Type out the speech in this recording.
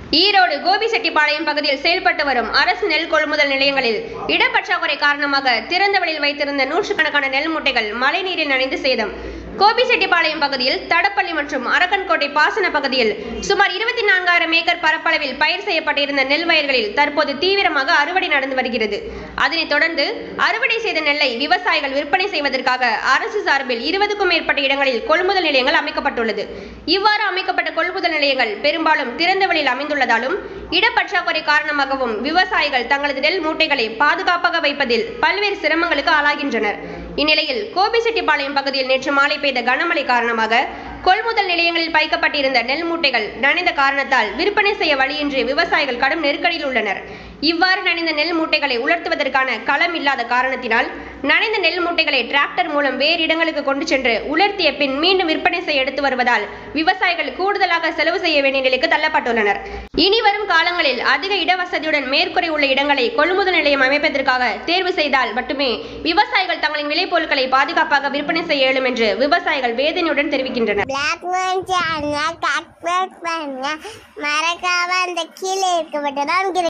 ஈரோடு கோபிசெட்டிப்பாளையம் பகுதியில் செயல்பட்டு வரும் அரசு நெல் கொள்முதல் நிலையங்களில் இடப்பற்றாக்குறை காரணமாக திறந்த வெளியில் வைத்திருந்த நூற்றுக்கணக்கான நெல் மூட்டைகள் மழைநீரில் நனைந்து சேதம் கோபிசெட்டிப்பாளையம் பகுதியில் தடப்பள்ளி மற்றும் அரக்கன்கோட்டை பாசன பகுதியில் சுமார் இருபத்தி நான்காயிரம் ஏக்கர் பரப்பளவில் பயிர் செய்யப்பட்டிருந்த நெல் வயல்களில் தற்போது தீவிரமாக அறுவடை நடந்து வருகிறது அதனைத் தொடர்ந்து அறுவடை செய்த நெல்லை விவசாயிகள் விற்பனை செய்வதற்காக அரசு சார்பில் இருபதுக்கும் மேற்பட்ட இடங்களில் கொள்முதல் நிலையங்கள் அமைக்கப்பட்டுள்ளது இவ்வாறு அமைக்கப்பட்ட கொள்முதல் நிலையங்கள் பெரும்பாலும் திறந்த வெளியில் அமைந்துள்ளதாலும் இடப்பற்றாக்குறை காரணமாகவும் விவசாயிகள் தங்களது நெல் மூட்டைகளை பாதுகாப்பாக வைப்பதில் பல்வேறு சிரமங்களுக்கு ஆளாகின்றனர் இந்நிலையில் கோபிசெட்டிப்பாளையம் பகுதியில் நேற்று மாலை பெய்த கனமழை காரணமாக கொள்முதல் நிலையங்களில் வைக்கப்பட்டிருந்த நெல் மூட்டைகள் நனைந்த காரணத்தால் விற்பனை செய்ய வழியின்றி விவசாயிகள் கடும் நெருக்கடியில் உள்ளனர் இவ்வாறு நனைந்த நெல் மூட்டைகளை உலர்த்துவதற்கான களம் இல்லாத காரணத்தினால் நனைந்த நெல் மூட்டைகளை டிராக்டர் மூலம் வேறு இடங்களுக்கு கொண்டு சென்று உலர்த்திய பின் மீண்டும் விற்பனை செய்ய எடுத்து வருவதால் விவசாயிகள் கூடுதலாக செலவு செய்ய வேண்டிய நிலைக்கு தள்ளப்பட்டுள்ளனர் இனி வரும் காலங்களில் அதிக இடவசதியுடன் மேற்கூரை உள்ள இடங்களை கொள்முதல் நிலையம் அமைப்பதற்காக தேர்வு செய்தால் மட்டுமே விவசாயிகள் தங்களின் விளைபொருட்களை பாதுகாப்பாக விற்பனை செய்ய இயலும் என்று விவசாயிகள் வேதனையுடன் தெரிவிக்கின்றனர் பிளாக் மேன் சேனல் சப்ஸ்கிரைப் பண்ணுங்க மறக்காம அந்த கீழே இருக்க மட்டும் தான்